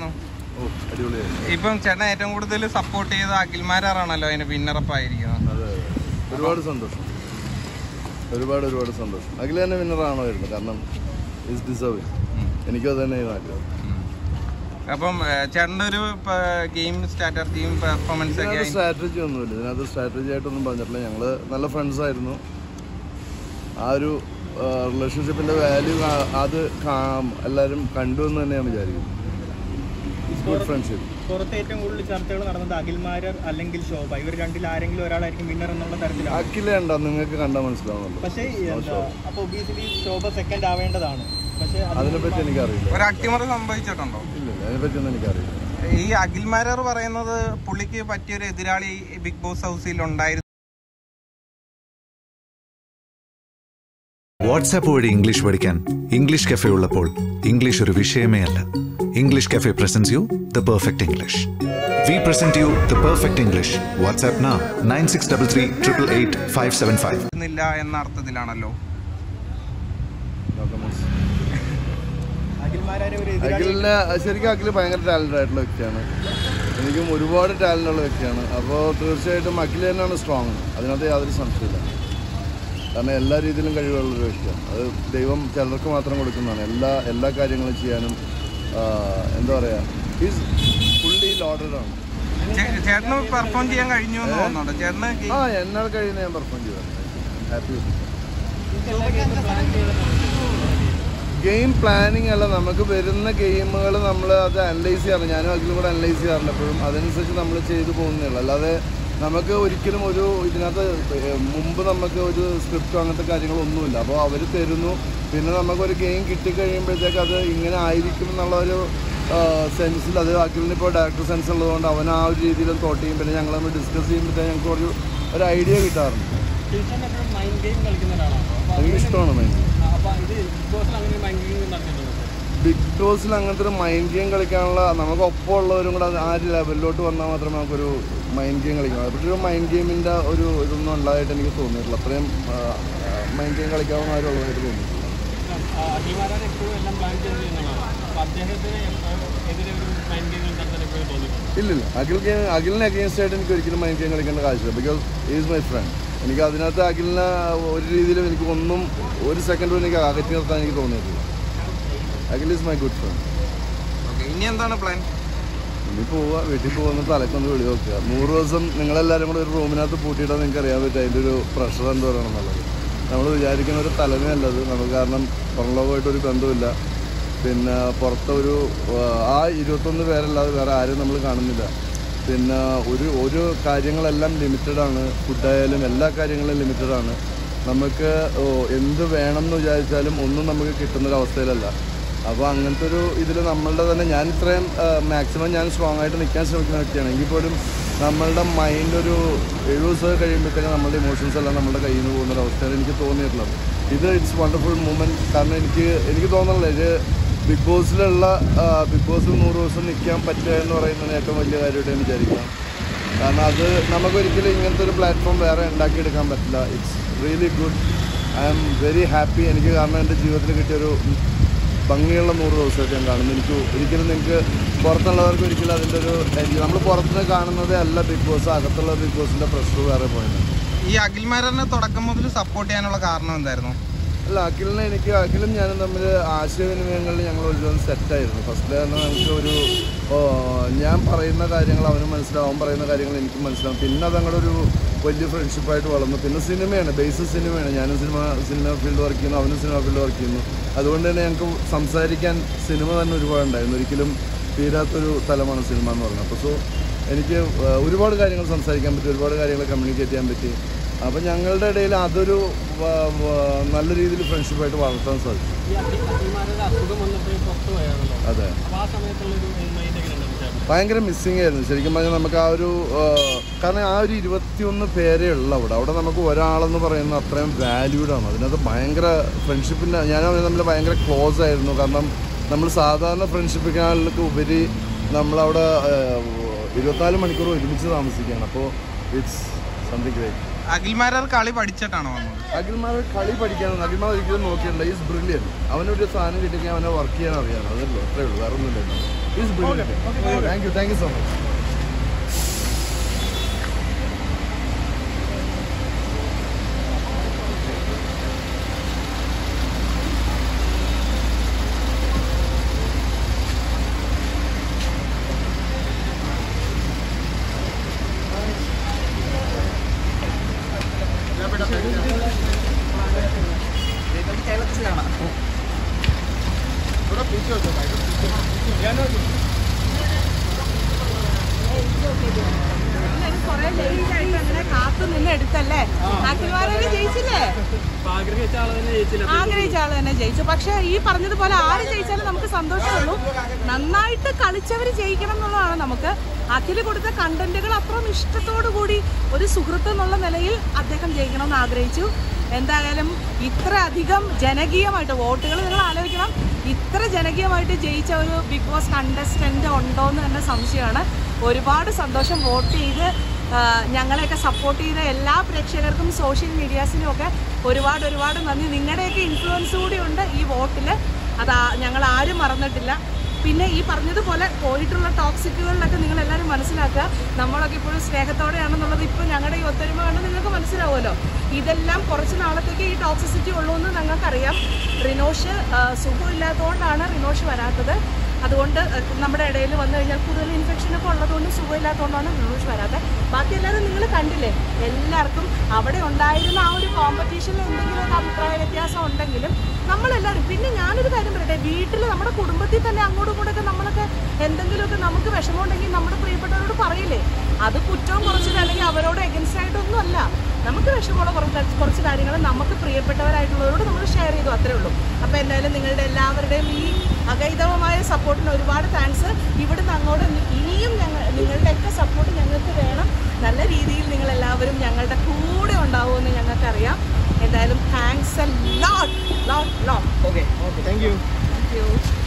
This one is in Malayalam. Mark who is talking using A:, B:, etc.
A: ഉണ്ടായിരുന്നു
B: ഓ അടിപൊളിയായിരുന്നു
A: ഇപ്പം ചേട്ടൻ ഏറ്റവും കൂടുതൽ സപ്പോർട്ട് ചെയ്ത അഖിൽമാരാണല്ലോ അതിന് വിന്നറപ്പ് ആയിരിക്കുന്നത്
B: അതെ അതെ ഒരുപാട് സന്തോഷം ഒരുപാട് ഒരുപാട് സന്തോഷം അഖില തന്നെ വിന്നറാണോയിരുന്നു കാരണം ഇസ് ഡിസേർവിങ് എനിക്കും അത് തന്നെ ആഗ്രഹം
A: അപ്പം ഏഹ്, ചേട്ടൻ്റെ ഒരു ഗെയിം സ്ട്രാറ്റജിയും പെർഫോമൻസ് ഒക്കെ
B: ഇതിനകത്ത്
A: ആയി-
B: സ്ട്രാറ്റജി ഒന്നുമില്ല ഇതിനകത്ത് സ്ട്രാറ്റജി ആയിട്ടൊന്നും പറഞ്ഞിട്ടില്ല ഞങ്ങൾ നല്ല ഫ്രണ്ട്സ് ആയിരുന്നു ആ ഒരു റിലേഷൻഷിപ്പിന്റെ വാല്യൂ അത് കാ- എല്ലാവരും കണ്ടു എന്ന് തന്നെയാണ് വിചാരിക്കുന്നത് ഗുഡ് ഫ്രണ്ട്ഷിപ്പ്
C: പുറത്ത് ഏറ്റവും കൂടുതൽ ചർച്ചകൾ നടന്നത് അഖിൽമാരർ അല്ലെങ്കിൽ ശോഭ ഇവർ രണ്ടിൽ ആരെങ്കിലും ഒരാളായിരിക്കും വിന്നർ എന്നുള്ള തരത്തിലാണ്
B: അഖില ഉണ്ടോ നിങ്ങൾക്ക് കണ്ടാൽ മനസ്സിലാവുന്നുള്ളൂ
C: പക്ഷേ എന്താ അപ്പൊ ഒബിയസ്ലി ശോഭ സെക്കൻഡ് ആവേണ്ടതാണ് പക്ഷേ അത്
B: അതിനെപ്പറ്റി എനിക്കറിയില്ല
A: ഒരു അട്ടിമറി സംഭവിച്ചിട്ടുണ്ടോ
B: ഇല്ല ഇല്ല അതിനെപ്പറ്റിയൊന്നും എനിക്കറിയില്ല
A: ഈ അഖിൽമാരർ പറയുന്നത് പുള്ളിക്ക് പറ്റിയൊരു എതിരാളി ബിഗ് ബോസ് ഹൗസിൽ ഉണ്ടായിരുന്നു
D: വാട്സാപ്പ് വഴി ഇംഗ്ലീഷ് പഠിക്കാൻ ഇംഗ്ലീഷ് കഫേ ഉള്ളപ്പോൾ ഇംഗ്ലീഷ് ഒരു വിഷയമേ അല്ല English cafe presents you the perfect English we present you the perfect English WhatsApp നാ nine six double three triple eight five seven five
A: ഇല്ല എന്ന അർത്ഥത്തിലാണല്ലോ
B: നോക്കാം മിസ്.
C: അഖിൽമാരെ ഒരു എതിരാളി
B: അഖിലിന് ശരിക്കും അഖിൽ ഭയങ്കര ടാലൻ്റ് ആയിട്ടുള്ള വ്യക്തിയാണ് എനിക്കും ഒരുപാട് ടാലൻ്റ് ഉള്ള വ്യക്തിയാണ് അപ്പോൾ തീർച്ചയായിട്ടും അഖിൽ തന്നെയാണ് സ്ട്രോങ് അതിനകത്ത് യാതൊരു സംശയമില്ല കാരണം എല്ലാ രീതിയിലും കഴിവുള്ള ഒരു വ്യക്തിയാണ് അത് ദൈവം ചിലർക്ക് മാത്രം കൊടുക്കുന്നതാണ് എല്ലാ എല്ലാ കാര്യങ്ങളും ചെയ്യാനും ആ, എന്താ പറയുക ഈസ് ഫുള്ളി ലോഡഡാണ്
A: ചേ- ചേട്ടന് പെർഫോം ചെയ്യാൻ കഴിഞ്ഞു എന്ന് തോന്നുന്നുണ്ട് ചേട്ടന് ഈ-
B: ആ എന്നാൽ കഴിയുന്ന ഞാൻ പെർഫോം ചെയ്തു ഹാപ്പി ഗെയിം പ്ലാനിങ് അല്ല നമുക്ക് വരുന്ന ഗെയിമുകൾ നമ്മൾ അത് അനലൈസ് ചെയ്യാറില്ല ഞാനും അതിലും കൂടെ അനലൈസ് ചെയ്യാറില്ല എപ്പോഴും അതനുസരിച്ച് നമ്മൾ ചെയ്തു പോകുന്നേ അല്ലാതെ നമുക്ക് ഒരിക്കലും ഒരു ഇതിനകത്ത് ഏഹ് മുമ്പ് നമുക്ക് ഒരു സ്ക്രിപ്റ്റോ അങ്ങനത്തെ കാര്യങ്ങളൊന്നുമില്ല അപ്പോൾ അവർ തരുന്നു പിന്നെ നമുക്കൊരു ഗെയിം കിട്ടിക്കഴിയുമ്പോഴത്തേക്ക് അത് ഇങ്ങനെ ആയിരിക്കും എന്നുള്ള ഒരു സെൻസിൽ അത് അഖിലിന് ഇപ്പോൾ ഡയറക്ടർ സെൻസ് ഉള്ളതുകൊണ്ട് അവൻ ആ ഒരു രീതിയിലും തോട്ട് ചെയ്യും പിന്നെ ഞങ്ങൾ നമ്മൾ ഡിസ്കസ് ചെയ്യുമ്പോഴത്തേക്ക് ഞങ്ങൾക്ക് ഒരു ഒരു ഐഡിയ കിട്ടാറുണ്ട്
C: ടീച്ചറിന് എപ്പോഴും മൈൻഡ് ഗെയിം കളിക്കുന്ന ഒരാളാണ് അപ്പൊ
B: എനിക്ക് ഇഷ്ടമാണ് മൈൻഡ്
C: അപ്പൊ ഇത് ബിഗ് ബോസിൽ അങ്ങനെ മൈൻഡ് ഗെയിം നടത്തിയിട്ടുണ്ടോ
B: ബിഗ് ബോസിൽ അങ്ങനത്തെ ഒരു മൈൻഡ് ഗെയിം കളിക്കാനുള്ള നമുക്ക് ഒപ്പമുള്ളവരും കൂടെ അത് ആ ഒരു ലെവലിലോട്ട് വന്നാൽ മാത്രമേ നമുക്കൊരു മൈൻഡ് ഗെയിം കളിക്കാൻ പക്ഷേ ഒരു മൈൻഡ് ഗെയിമിൻ്റെ ഒരു ഇതൊന്നും ഉണ്ടായിട്ട് എനിക്ക് തോന്നിയിട്ടില്ല അത്രയും മൈൻഡ് ഗെയിം കളിക്കാവുന്ന ആരും ഉള്ളതായിട്ട് തോന്നിയിട്ടില്ല
C: അഖിൽമാരാൻ എപ്പോഴും എല്ലാം പ്ലാൻ ചെയ്ത് ചെയ്യുന്നതാണ് അപ്പൊ അദ്ദേഹത്തിന് എപ്പോഴും എതിരെ ഒരു മൈൻഡ് ഗെയിം നടത്താൻ എപ്പോഴും തോന്നിയിട്ടുണ്ട്
B: ഇല്ലില്ല അഖിൽ ഗെയിം അഖിലിനെ അഗേൻസ്റ്റ് ആയിട്ട് എനിക്ക് ഒരിക്കലും മൈൻഡ് ഗെയിം കളിക്കേണ്ട കാര്യമില്ല ബിക്കോസ് ഈസ് മൈ ഫ്രണ്ട് എനിക്ക് അതിനകത്ത് അഖിലിനെ ഒരു രീതിയിലും എനിക്ക് ഒന്നും ഒരു സെക്കൻഡ് പോലും എനിക്ക് അകറ്റി നിർത്താൻ എനിക്ക് തോന്നിയിട്ടില്ല Akhil is my good friend
A: okay ഇനി എന്താണ് പ്ലാൻ
B: ഇനി പോവുക വീട്ടിൽ പോകുന്ന തലക്കൊന്ന് വിളി നോക്കുക നൂറ് ദിവസം നിങ്ങളെല്ലാവരും കൂടെ ഒരു റൂമിനകത്ത് പൂട്ടിയിട്ടാൽ നിങ്ങൾക്ക് അറിയാൻ പറ്റും അതിൻ്റെ ഒരു പ്രഷർ എന്തോരാണെന്നുള്ളത് നമ്മൾ വിചാരിക്കുന്ന ഒരു തലമയല്ലത് നമുക്ക് കാരണം പുറം ലോകമായിട്ട് ഒരു ബന്ധമില്ല പിന്നെ പുറത്തൊരു ആ ഇരുപത്തൊന്ന് പേരല്ലാതെ വേറെ ആരും നമ്മൾ കാണുന്നില്ല പിന്നെ ഒരു ഒരു കാര്യങ്ങളെല്ലാം ലിമിറ്റഡ് ആണ് ഫുഡായാലും എല്ലാ കാര്യങ്ങളും ലിമിറ്റഡ് ആണ് നമുക്ക് ഓ, എന്ത് വേണം എന്ന് വിചാരിച്ചാലും ഒന്നും നമുക്ക് കിട്ടുന്നൊരവസ്ഥയിലല്ല അപ്പോൾ അങ്ങനത്തെ ഒരു ഇതിൽ നമ്മളുടെ തന്നെ ഞാൻ ഇത്രയും മാക്സിമം ഞാൻ സ്ട്രോങ് ആയിട്ട് നിൽക്കാൻ ശ്രമിക്കുന്ന വ്യക്തിയാണ് എങ്കിൽ പോലും നമ്മളുടെ മൈൻഡ് ഒരു എഴുപത് ദിവസം കഴിയുമ്പോഴത്തേക്കും നമ്മുടെ ഇമോഷൻസ് എല്ലാം നമ്മുടെ കയ്യിൽ നിന്ന് പോകുന്ന ഒരു അവസ്ഥയാണ് എനിക്ക് തോന്നിയിട്ടുള്ളത് ഇത് ഇറ്റ്സ് വണ്ടർഫുൾ മൂമെൻറ്റ് കാരണം എനിക്ക് എനിക്ക് തോന്നുന്നില്ല ഇത് ബിഗ് ബോസിലുള്ള ബിഗ് ബോസിൽ നൂറ് ദിവസം നിൽക്കാൻ പറ്റുക എന്ന് പറയുന്നത് ഏറ്റവും വലിയ കാര്യമായിട്ട് ഞാൻ വിചാരിക്കാം കാരണം അത് നമുക്കൊരിക്കലും ഇങ്ങനത്തെ ഒരു പ്ലാറ്റ്ഫോം വേറെ ഉണ്ടാക്കിയെടുക്കാൻ പറ്റില്ല it's really good I am very happy എനിക്ക് കാരണം എൻ്റെ ജീവിതത്തിൽ കിട്ടിയൊരു ഭംഗിയുള്ള നൂറ് ദിവസമായിട്ട് ഞാൻ കാണുന്നു എനിക്ക് ഒരിക്കലും നിങ്ങൾക്ക് പുറത്തുള്ളവർക്ക് ഒരിക്കലും അതിൻ്റെ ഒരു നമ്മൾ പുറത്തുനിന്ന് കാണുന്നതേ അല്ല ബിഗ് ബോസ് അകത്തുള്ള ബിഗ് ബോസിൻ്റെ പ്രഷർ വേറെ പോയത്
A: ഈ അഖിൽമാരനെ തുടക്കം മുതൽ സപ്പോർട്ട് ചെയ്യാനുള്ള കാരണം എന്തായിരുന്നു
B: അല്ല അഖിലിനെ എനിക്ക് അഖിലും ഞാനും തമ്മിൽ ആശയവിനിമയങ്ങളിൽ ഞങ്ങൾ ഒരുപാട് സെറ്റായിരുന്നു ഫസ്റ്റ് തന്നെ നമുക്ക് ഒരു ഓ, ഞാൻ പറയുന്ന കാര്യങ്ങൾ അവനും മനസ്സിലാവും അവൻ പറയുന്ന കാര്യങ്ങൾ എനിക്കും മനസ്സിലാവും പിന്നെ അതങ്ങളുടെ ഒരു വലിയ ഫ്രണ്ട്ഷിപ്പായിട്ട് വളർന്നു പിന്നെ സിനിമയാണ് ബേസ് സിനിമയാണ് ഞാനും സിനിമ സിനിമ ഫീൽഡ് വർക്ക് ചെയ്യുന്നു അവനും സിനിമ ഫീൽഡ് വർക്ക് ചെയ്യുന്നു അതുകൊണ്ട് തന്നെ ഞങ്ങൾക്ക് സംസാരിക്കാൻ സിനിമ തന്നെ ഒരുപാടുണ്ടായിരുന്നു ഒരിക്കലും തീരാത്തൊരു തലമാണ് സിനിമ എന്ന് പറയുന്നത് അപ്പോൾ സോ എനിക്ക് ആ, ഒരുപാട് കാര്യങ്ങൾ സംസാരിക്കാൻ പറ്റി ഒരുപാട് കാര്യങ്ങൾ കമ്മ്യൂണിക്കേറ്റ് ചെയ്യാൻ പറ്റി അപ്പം ഞങ്ങളുടെ ഇടയിൽ അതൊരു വ- വ- നല്ല രീതിയിൽ ഫ്രണ്ട്ഷിപ്പായിട്ട് വളർത്താൻ സാധിച്ചു
C: ഈ അഖി- അഖിൽമാരുടെ അസുഖം വന്നിട്ട് പുറത്തു പോയാണല്ലോ
B: അതെ
C: അപ്പൊ ആ സമയത്തുള്ളൊരു മൈൻഡ് എങ്ങനെ ഉണ്ടായിരുന്നു
B: ഭയങ്കര മിസ്സിങ് ആയിരുന്നു ശരിക്കും പറഞ്ഞാൽ നമുക്ക് ആ ഒരു ആ, കാരണം ആ ഒരു ഇരുപത്തിയൊന്ന് പേരേ ഉള്ളു അവിടെ അവിടെ നമുക്ക് ഒരാളെന്ന് പറയുന്നത് അത്രയും വാല്യൂഡ് ആണ് അതിനകത്ത് ഭയങ്കര ഫ്രണ്ട്ഷിപ്പിൻ്റെ ഞാൻ അവര് തമ്മിൽ ഭയങ്കര ക്ലോസ് ആയിരുന്നു കാരണം നമ്മൾ സാധാരണ ഫ്രണ്ട്ഷിപ്പിക്കാനൊക്കെ ഉപരി നമ്മളവിടെ ആ, ഇരുപത്തിനാല് മണിക്കൂർ ഒരുമിച്ച് താമസിക്കുകയാണ് അപ്പോൾ ഇറ്റ്സ് സംതിങ് ഗ്രേറ്റ്
A: അഖിൽമാരർ കളി പഠിച്ചിട്ടാണോ വന്നത്
B: അഖിൽമാർ കളി പഠിക്കാനൊന്നും അഖിൽമാർ ഒരിക്കലും നോക്കിയിട്ടില്ല ഈസ് ബ്രില്യൻ അവനൊരു സാധനം കിട്ടിക്കഴിഞ്ഞാൽ അവനെ വർക്ക് ചെയ്യാൻ അറിയാം അതല്ലോ അത്രേ ഉള്ളൂ വേറെ ഒന്നുമില്ല He's brilliant. Thank you, thank you so much.
E: കൊറേ ലേറ്റ് ആയിട്ട് അങ്ങനെ കാത്തു നിന്ന് എടുത്തല്ലേ അഖിൽമാരെ ജയിച്ചില്ലേ
C: അപ്പൊ ആഗ്രഹിച്ച ആളെ തന്നെ ജയിച്ചില്ല
E: ആഗ്രഹിച്ച ആള് തന്നെ ജയിച്ചു പക്ഷെ ഈ പറഞ്ഞതുപോലെ ആര് ജയിച്ചാലും നമുക്ക് സന്തോഷമുള്ളൂ നന്നായിട്ട് കളിച്ചവർ ജയിക്കണം എന്നുള്ളതാണ് നമുക്ക് അഖില് കൊടുത്ത കണ്ടന്റുകൾ അത്രയും ഇഷ്ടത്തോടു കൂടി ഒരു സുഹൃത്ത് എന്നുള്ള നിലയിൽ അദ്ദേഹം ജയിക്കണമെന്ന് ആഗ്രഹിച്ചു എന്തായാലും ഇത്ര അധികം ജനകീയമായിട്ട് വോട്ടുകൾ നിങ്ങൾ ആലോചിക്കണം ഇത്ര ജനകീയമായിട്ട് ജയിച്ച ഒരു ബിഗ് ബോസ് കണ്ടസ്റ്റന്റ് ഉണ്ടോ എന്ന് തന്നെ സംശയമാണ് ഒരുപാട് സന്തോഷം വോട്ട് ചെയ്ത് ആ, ഞങ്ങളെയൊക്കെ സപ്പോർട്ട് ചെയ്ത എല്ലാ പ്രേക്ഷകർക്കും സോഷ്യൽ മീഡിയാസിനും ഒക്കെ ഒരുപാട് ഒരുപാട് നന്ദി നിങ്ങളുടെയൊക്കെ ഇൻഫ്ലുവൻസ് കൂടി ഉണ്ട് ഈ വോട്ടിൽ അത് ആ- ഞങ്ങൾ ആരും മറന്നിട്ടില്ല പിന്നെ ഈ പറഞ്ഞതുപോലെ പോയിട്ടുള്ള ടോക്സിക്കുകളിലൊക്കെ നിങ്ങൾ എല്ലാവരും മനസ്സിലാക്കുക നമ്മളൊക്കെ ഇപ്പോഴും സ്നേഹത്തോടെയാണെന്നുള്ളത് ഇപ്പോൾ ഞങ്ങളുടെ ഈ ഒത്തൊരുമ കണ്ട് നിങ്ങൾക്ക് മനസ്സിലാവുമല്ലോ ഇതെല്ലാം കുറച്ച് നാളത്തേക്ക് ഈ ടോക്സിസിറ്റി ഉള്ളൂ എന്ന് ഞങ്ങൾക്കറിയാം റിനോഷ് ആ, സുഖമില്ലാത്തതുകൊണ്ടാണ് റിനോഷ് വരാത്തത് അതുകൊണ്ട് അഹ് നമ്മുടെ ഇടയിൽ വന്നു കഴിഞ്ഞാൽ കൂടുതൽ ഇൻഫെക്ഷനൊക്കെ ഉള്ളതുകൊണ്ട് സുഖമില്ലാത്തതുകൊണ്ടാണ് റിനോഷ് വരാത്തത് ബാക്കി എല്ലാവരും നിങ്ങൾ കണ്ടില്ലേ എല്ലാവർക്കും അവിടെ ഉണ്ടായിരുന്ന ആ ഒരു കോമ്പറ്റീഷനിൽ എന്തെങ്കിലുമൊക്കെ അഭിപ്രായ വ്യത്യാസം ഉണ്ടെങ്കിലും നമ്മളെല്ലാവരും പിന്നെ ഞാനൊരു കാര്യം പറയട്ടെ വീട്ടിൽ നമ്മുടെ കുടുംബത്തിൽ തന്നെ അങ്ങോട്ടും ഇങ്ങോട്ടൊക്കെ നമ്മളൊക്കെ എന്തെങ്കിലുമൊക്കെ നമുക്ക് വിഷമമുണ്ടെങ്കിൽ നമ്മുടെ പ്രിയപ്പെട്ടവരോട് പറയില്ലേ അത് കുറ്റവും കുറച്ചിട്ട് അല്ലെങ്കിൽ അവരോട് എഗൻസ്റ്റ് ആയിട്ടൊന്നും അല്ല നമുക്ക് വിഷമമുള്ള കുറച്ച് കുറച്ച് കാര്യങ്ങൾ നമുക്ക് പ്രിയപ്പെട്ടവരായിട്ടുള്ളവരോട് നമ്മൾ ഷെയർ ചെയ്തു അത്രേ ഉള്ളൂ അപ്പോൾ എന്തായാലും നിങ്ങളുടെ എല്ലാവരുടെയും ഈ അകൈതവമായ സപ്പോർട്ടിന് ഒരുപാട് താങ്ക്സ് ഇവിടുന്ന് അങ്ങോട്ട് ഇനിയും ഞങ്ങൾ നിങ്ങളുടെയൊക്കെ സപ്പോർട്ട് ഞങ്ങൾക്ക് വേണം നല്ല രീതിയിൽ നിങ്ങൾ എല്ലാവരും ഞങ്ങളുടെ കൂടെ ഉണ്ടാവുമെന്ന് ഞങ്ങൾക്കറിയാം എന്തായാലും thanks a lot lot lot
C: okay
B: Thank you.
E: Thank U